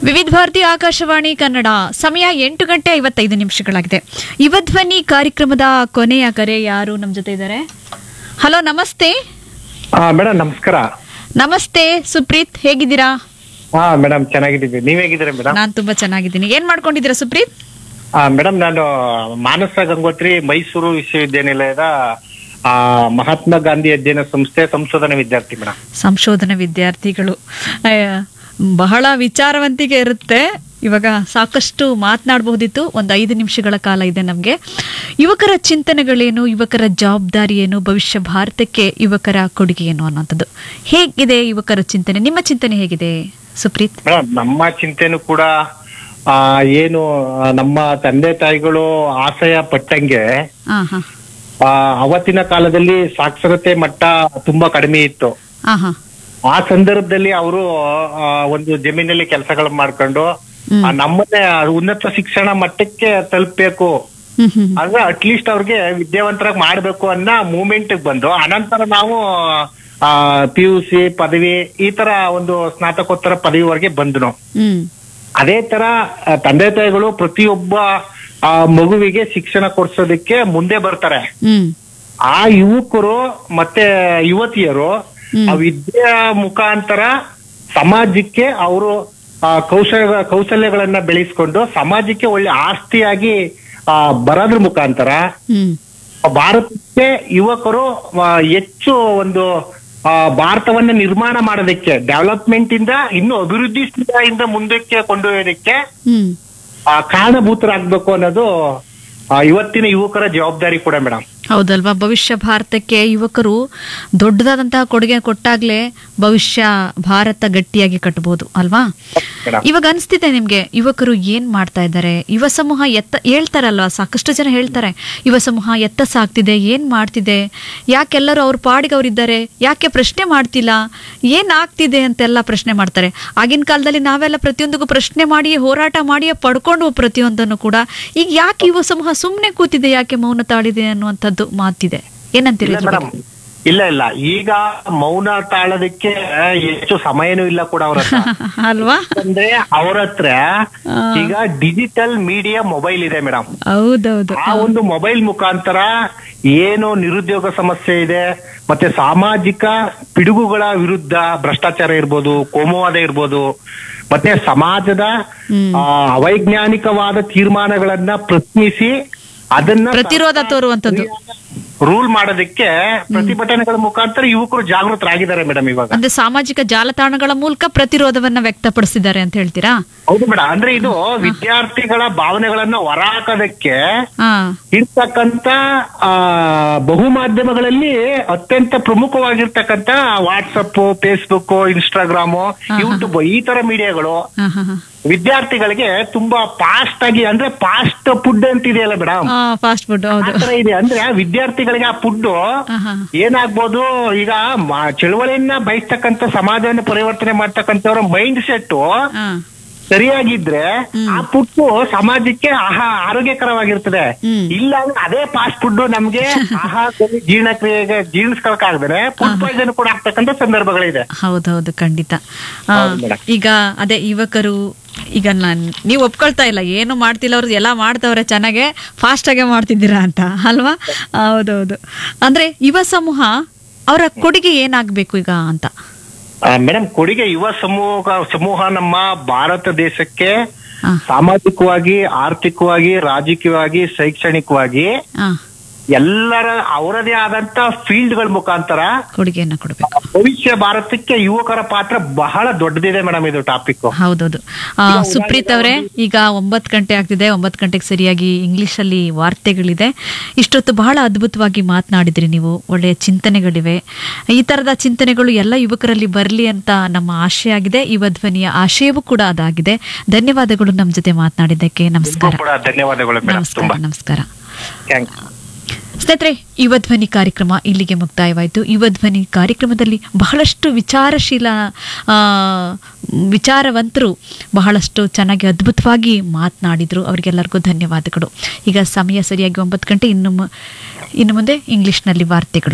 ವಿವಿಧ ಭಾರತಿ ಆಕಾಶವಾಣಿ ಕನ್ನಡ ಸಮಯ ಎಂಟು ಗಂಟೆ ಐವತ್ತೈದು ನಿಮಿಷಗಳಾಗಿದೆ ಧ್ವನಿ ಕಾರ್ಯಕ್ರಮದ ಕೊನೆಯ ಕರೆ ಯಾರು ನಮ್ಮ ಜೊತೆ ಇದ್ದಾರೆ ಹಲೋ ನಮಸ್ತೆ ಹಾ ಮೇಡಮ್ ನಮಸ್ಕಾರ ನಮಸ್ತೆ ಸುಪ್ರೀತ್ ಹೇಗಿದ್ದೀರಾ ಹಾ ಮೇಡಮ್ ಚೆನ್ನಾಗಿದ್ದೀವಿ ನೀವ್ ಹೇಗಿದ್ದೀರಾ ಮೇಡಮ್ ನಾನ್ ತುಂಬಾ ಚೆನ್ನಾಗಿದ್ದೀನಿ ಏನ್ ಮಾಡ್ಕೊಂಡಿದ್ದೀರಾ ಸುಪ್ರೀತ್ ಹಾ ಮೇಡಮ್ ನಾನು ಮಾನಸ ಗಂಗೋತ್ರಿ ಮೈಸೂರು ವಿಶ್ವವಿದ್ಯಾನಿಲಯದ ಆ, ಮಹಾತ್ಮ ಗಾಂಧಿ ಅಧ್ಯಯನ ಸಂಸ್ಥೆ ಸಂಶೋಧನಾ ವಿದ್ಯಾರ್ಥಿ ಮೇಡಮ್ ಸಂಶೋಧನಾ ವಿದ್ಯಾರ್ಥಿಗಳು ಅಯ್ಯ, ಬಹಳ ವಿಚಾರವಂತಿಕೆ ಇರುತ್ತೆ ಇವಾಗ ಸಾಕಷ್ಟು ಮಾತನಾಡಬಹುದಿತ್ತು ಒಂದು ಐದು ನಿಮಿಷಗಳ ಕಾಲ ಇದೆ ನಮಗೆ ಯುವಕರ ಚಿಂತನೆಗಳೇನು ಯುವಕರ ಜವಾಬ್ದಾರಿ ಏನು ಭವಿಷ್ಯ ಭಾರತಕ್ಕೆ ಯುವಕರ ಕೊಡುಗೆ ಏನು ಅನ್ನೋಂಥದ್ದು ಹೇಗಿದೆ ಯುವಕರ ಚಿಂತನೆ ನಿಮ್ಮ ಚಿಂತನೆ ಹೇಗಿದೆ ಸುಪ್ರೀತ್ ಮೇಡಮ್ ನಮ್ಮ ಚಿಂತೆನೂ ಕೂಡ ಆ ಏನು ಆ, ನಮ್ಮ ತಂದೆ ತಾಯಿಗಳು ಆಶಯ ಪಟ್ಟಂಗೆ ಹಾ ಹಾ ಆ, ಅವತ್ತಿನ ಕಾಲದಲ್ಲಿ ಸಾಕ್ಷರತೆ ಮಟ್ಟ ತುಂಬಾ ಕಡಿಮೆ ಇತ್ತು ಹಾ ಹಾ ಆ ಸಂದರ್ಭದಲ್ಲಿ ಅವರು ಒಂದು ಜಮೀನಲ್ಲಿ ಕೆಲಸಗಳು ಮಾಡ್ಕೊಂಡು ಆ, ನಮ್ಮನ್ನೇ ಉನ್ನತ ಶಿಕ್ಷಣ ಮಟ್ಟಕ್ಕೆ ತಲುಪಬೇಕು ಹ್ಮ್ ಹ್ಮ್ ಅಂದ್ರೆ ಅಟ್ಲೀಸ್ಟ್ ಅವ್ರಿಗೆ ವಿದ್ಯಾವಂತರಾಗಿ ಮಾಡ್ಬೇಕು ಅನ್ನೋ ಮೂಮೆಂಟ್ ಬಂದು ಅನಂತರ ನಾವು ಪಿ ಯು ಸಿ ಪದವಿ ಈ ತರ ಒಂದು ಸ್ನಾತಕೋತ್ತರ ಪದವಿವರೆಗೆ ಬಂದ್ರು ಹ್ಮ್ ಅದೇ ತರ ಆ, ತಂದೆ ತಾಯಿಗಳು ಪ್ರತಿಯೊಬ್ಬ ಆ, ಮಗುವಿಗೆ ಶಿಕ್ಷಣ ಕೊಡ್ಸೋದಕ್ಕೆ ಮುಂದೆ ಬರ್ತಾರೆ ಹ್ಮ್ ಆ ಯುವಕರು ಮತ್ತೆ ಯುವತಿಯರು ಆ ವಿದ್ಯಾ ಮುಖಾಂತರ ಸಮಾಜಕ್ಕೆ ಅವರು ಕೌಶಲ್ಯ ಕೌಶಲ್ಯಗಳನ್ನ ಬೆಳೆಸ್ಕೊಂಡು ಸಮಾಜಕ್ಕೆ ಒಳ್ಳೆ ಆಸ್ತಿಯಾಗಿ ಆ, ಬರೋದ್ರ ಮುಖಾಂತರ ಹ್ಮ್ ಭಾರತಕ್ಕೆ ಯುವಕರು ಆ, ಹೆಚ್ಚು ಒಂದು ಆ, ಭಾರತವನ್ನ ನಿರ್ಮಾಣ ಮಾಡೋದಕ್ಕೆ ಡೆವಲಪ್ಮೆಂಟ್ ಇಂದ ಇನ್ನು ಅಭಿವೃದ್ಧಿ ಇಂದ ಮುಂದಕ್ಕೆ ಕೊಂಡೊಯ್ಯೋದಕ್ಕೆ ಹ್ಮ್ ಆ, ಕಾರಣಭೂತರಾಗ್ಬೇಕು ಅನ್ನೋದು ಆ, ಇವತ್ತಿನ ಯುವಕರ ಜವಾಬ್ದಾರಿ ಕೂಡ ಮೇಡಮ್ ಹೌದಲ್ವಾ ಭವಿಷ್ಯ ಭಾರತಕ್ಕೆ ಯುವಕರು ದೊಡ್ಡದಾದಂತಹ ಕೊಡುಗೆ ಕೊಟ್ಟಾಗ್ಲೇ ಭವಿಷ್ಯ ಭಾರತ ಗಟ್ಟಿಯಾಗಿ ಕಟ್ಟಬಹುದು ಅಲ್ವಾ ಮೇಡಮ್ ಇವಾಗ ಅನಿಸ್ತಿದೆ ನಿಮ್ಗೆ ಯುವಕರು ಏನ್ ಮಾಡ್ತಾ ಇದ್ದಾರೆ ಯುವ ಸಮೂಹ ಎತ್ತ ಹೇಳ್ತಾರಲ್ವಾ ಸಾಕಷ್ಟು ಜನ ಹೇಳ್ತಾರೆ ಯುವ ಸಮೂಹ ಎತ್ತ ಸಾಗ್ತಿದೆ ಏನ್ ಮಾಡ್ತಿದೆ ಯಾಕೆಲ್ಲರೂ ಅವ್ರ ಪಾಡಿಗೆ ಅವ್ರಿದ್ದಾರೆ ಯಾಕೆ ಪ್ರಶ್ನೆ ಮಾಡ್ತಿಲ್ಲ ಏನ್ ಆಗ್ತಿದೆ ಅಂತೆಲ್ಲ ಪ್ರಶ್ನೆ ಮಾಡ್ತಾರೆ ಆಗಿನ ಕಾಲದಲ್ಲಿ ನಾವೆಲ್ಲ ಪ್ರತಿಯೊಂದಿಗೂ ಪ್ರಶ್ನೆ ಮಾಡಿ ಹೋರಾಟ ಮಾಡಿ ಪಡ್ಕೊಂಡು ಪ್ರತಿಯೊಂದನ್ನು ಕೂಡ ಈಗ ಯಾಕೆ ಯುವ ಸಮೂಹ ಸುಮ್ಮನೆ ಕೂತಿದೆ ಯಾಕೆ ಮೌನ ತಾಳಿದೆ ಅನ್ನುವಂಥದ್ದು ಮಾತಿದೆ ಏನಂತೀರಿ ಇಲ್ಲ ಇದ್ರ ಮೇಡಮ್ ಬಗ್ಗೆ? ಇಲ್ಲ ಇಲ್ಲ ಈಗ ಮೌನ ತಾಳೋದಕ್ಕೆ ಹೆಚ್ಚು ಸಮಯನೂ ಇಲ್ಲ ಕೂಡ ಅವ್ರ ಹತ್ರ ಅಲ್ವಾ ಅಂದ್ರೆ ಅವ್ರ ಹತ್ರ ಆ. ಈಗ ಡಿಜಿಟಲ್ ಮೀಡಿಯಾ ಮೊಬೈಲ್ ಇದೆ ಮೇಡಮ್ ಹೌದೌದು ಆ ಒಂದು ಮೊಬೈಲ್ ಮುಖಾಂತರ ಏನು ನಿರುದ್ಯೋಗ ಸಮಸ್ಯೆ ಇದೆ ಮತ್ತೆ ಸಾಮಾಜಿಕ ಪಿಡುಗುಗಳ ವಿರುದ್ಧ ಭ್ರಷ್ಟಾಚಾರ ಇರ್ಬೋದು ಕೋಮುವಾದ ಇರ್ಬೋದು ಮತ್ತೆ ಸಮಾಜದ ಹ್ಮ್. ಆ, ಅವೈಜ್ಞಾನಿಕವಾದ ತೀರ್ಮಾನಗಳನ್ನ ಪ್ರಶ್ನಿಸಿ ಅದನ್ನ ಪ್ರತಿರೋಧ ತೋರುವಂಥದ್ದು ರೂಲ್ ಮಾಡೋದಕ್ಕೆ ಪ್ರತಿಭಟನೆಗಳ ಮುಖಾಂತರ ಯುವಕರು ಜಾಗೃತರಾಗಿದ್ದಾರೆ ಮೇಡಮ್ ಇವಾಗ ಅಂದ್ರೆ ಸಾಮಾಜಿಕ ಜಾಲತಾಣಗಳ ಮೂಲಕ ಪ್ರತಿರೋಧವನ್ನ ವ್ಯಕ್ತಪಡಿಸಿದ್ದಾರೆ ಅಂತ ಹೇಳ್ತೀರಾ ಹೌದು ಮೇಡಮ್ ಅಂದ್ರೆ ಇದು ವಿದ್ಯಾರ್ಥಿಗಳ ಭಾವನೆಗಳನ್ನ ಹೊರಹಾಕೋದಕ್ಕೆ ಹಾ ಇರ್ತಕ್ಕಂತ ಆ, ಬಹು ಮಾಧ್ಯಮಗಳಲ್ಲಿ ಅತ್ಯಂತ ಪ್ರಮುಖವಾಗಿರ್ತಕ್ಕಂತ ವಾಟ್ಸಪ್ ಫೇಸ್ಬುಕ್ ಇನ್ಸ್ಟಾಗ್ರಾಮ್ ಯೂಟ್ಯೂಬ್ ಈ ತರ ಮೀಡಿಯಾಗಳು ಹಾ ಹಾ ಹಾ ವಿದ್ಯಾರ್ಥಿಗಳಿಗೆ ತುಂಬಾ ಫಾಸ್ಟ್ ಆಗಿ ಅಂದ್ರೆ ಫಾಸ್ಟ್ ಫುಡ್ ಅಂತ ಇದೆಯಲ್ಲ ಮೇಡಮ್ ಹಾ ಫಾಸ್ಟ್ ಫುಡ್ ಹೌದು ಆತರ ಇದೆ ಅಂದ್ರೆ ವಿದ್ಯಾರ್ಥಿಗಳಿಗೆ ಆ ಫುಡ್ ಹಾ ಹಾ ಏನಾಗ್ಬೋದು ಈಗ ಮ- ಚಳುವಳಿಯನ್ನ ಬಯಸ್ತಕ್ಕಂತ ಸಮಾಜವನ್ನು ಪರಿವರ್ತನೆ ಮಾಡ್ತಕ್ಕಂಥವ್ರ ಮೈಂಡ್ ಸೆಟ್ ಹಾ ಸರಿಯಾಗಿದ್ರೆ ಆ ಪುಟ್ಟು ಸಮಾಜಕ್ಕೆ ಆಹಾ ಆರೋಗ್ಯಕರವಾಗಿರ್ತದೆ ಹ್ಮ್. ಇಲ್ಲ ಅಂದ್ರೆ ಅದೇ ಫಾಸ್ಟ್ ಫುಡ್ ನಮ್ಗೆ ಆಹಾರದಲ್ಲಿ ಜೀರ್ಣಕ್ರಿಯೆಗೆ ಜೀರ್ಣಿಸ್ಕೊಳಕಾಗ್ದೇನೆ ಫುಡ್ ಪಾಯ್ಸನ್ ಕೂಡ ಆಗ್ತಕ್ಕಂಥ ಸಂದರ್ಭಗಳಿದೆ ಹೌದೌದು ಖಂಡಿತ ಆ, ಹೌದು ಮೇಡಮ್. ಈಗ ಅದೇ ಯುವಕರು ಈಗ ನಾನ್ ನೀವು ಒಪ್ಕೊಳ್ತಾ ಇಲ್ಲ ಏನು ಮಾಡ್ತಿಲ್ಲ ಅವ್ರದ್ದು ಎಲ್ಲ ಮಾಡ್ತವ್ರೆ ಚೆನ್ನಾಗೆ ಫಾಸ್ಟ್ ಆಗೇ ಮಾಡ್ತಿದ್ದೀರಾ ಅಂತ ಅಲ್ವಾ ಹೌದೌದು ಅಂದ್ರೆ ಯುವ ಸಮೂಹ ಅವರ ಕೊಡುಗೆ ಏನಾಗ್ಬೇಕು ಈಗ ಅಂತ ಮೇಡಮ್ ಕೊಡುಗೆ ಯುವ ಸಮೂಹ ಸಮೂಹ ನಮ್ಮ ಭಾರತ ದೇಶಕ್ಕೆ ಹಾ ಸಾಮಾಜಿಕವಾಗಿ ಆರ್ಥಿಕವಾಗಿ ರಾಜಕೀಯವಾಗಿ ಶೈಕ್ಷಣಿಕವಾಗಿ ಹಾ ಎಲ್ಲರ ಅವರದೇ ಆದಂತ ಫೀಲ್ಡ್ಗಳ ಮುಖಾಂತರ ಕೊಡುಗೆಯನ್ನ ಕೊಡ್ಬೇಕು ಭವಿಷ್ಯ ಭಾರತಕ್ಕೆ ಯುವಕರ ಪಾತ್ರ ಬಹಳ ದೊಡ್ಡದಿದೆ ಮೇಡಮ್ ಇದು ಟಾಪಿಕ್ ಹೌದೌದು ಆ, ಸುಪ್ರೀತ್ ಅವರೇ ಈಗ ಒಂಬತ್ತು ಗಂಟೆ ಆಗ್ತಿದೆ ಒಂಬತ್ತು ಗಂಟೆಗೆ ಸರಿಯಾಗಿ ಇಂಗ್ಲಿಷ್ ಅಲ್ಲಿ ವಾರ್ತೆಗಳಿದೆ ಇಷ್ಟೊತ್ತು ಬಹಳ ಅದ್ಭುತವಾಗಿ ಮಾತನಾಡಿದ್ರಿ ನೀವು ಒಳ್ಳೆಯ ಚಿಂತನೆಗಳಿವೆ ಈ ತರದ ಚಿಂತನೆಗಳು ಎಲ್ಲ ಯುವಕರಲ್ಲಿ ಬರಲಿ ಅಂತ ನಮ್ಮ ಆಶಯ ಆಗಿದೆ ಯುವ ಧ್ವನಿಯ ಆಶಯವೂ ಕೂಡ ಅದಾಗಿದೆ ಧನ್ಯವಾದಗಳು ನಮ್ಮ ಜೊತೆ ಮಾತನಾಡಿದ್ದಕ್ಕೆ ನಮಸ್ಕಾರ ಕೂಡ ಧನ್ಯವಾದಗಳು ಮೇಡಮ್ ನಮಸ್ಕಾರ ತುಂಬಾ ನಮಸ್ಕಾರ ಥ್ಯಾಂಕ್ಸ್ ಸ್ನೇಹಿತರೆ ಯುವ ಧ್ವನಿ ಕಾರ್ಯಕ್ರಮ ಇಲ್ಲಿಗೆ ಮುಕ್ತಾಯವಾಯಿತು ಯುವ ಧ್ವನಿ ಕಾರ್ಯಕ್ರಮದಲ್ಲಿ ಬಹಳಷ್ಟು ವಿಚಾರಶೀಲ ಆ, ವಿಚಾರವಂತರು ಬಹಳಷ್ಟು ಚೆನ್ನಾಗಿ ಅದ್ಭುತವಾಗಿ ಮಾತನಾಡಿದರು ಅವರಿಗೆಲ್ಲರಿಗೂ ಧನ್ಯವಾದಗಳು ಈಗ ಸಮಯ ಸರಿಯಾಗಿ ಒಂಬತ್ತು ಗಂಟೆ ಇನ್ನು ಮು- ಇನ್ನು ಮುಂದೆ ಇಂಗ್ಲಿಷ್ನಲ್ಲಿ ವಾರ್ತೆಗಳು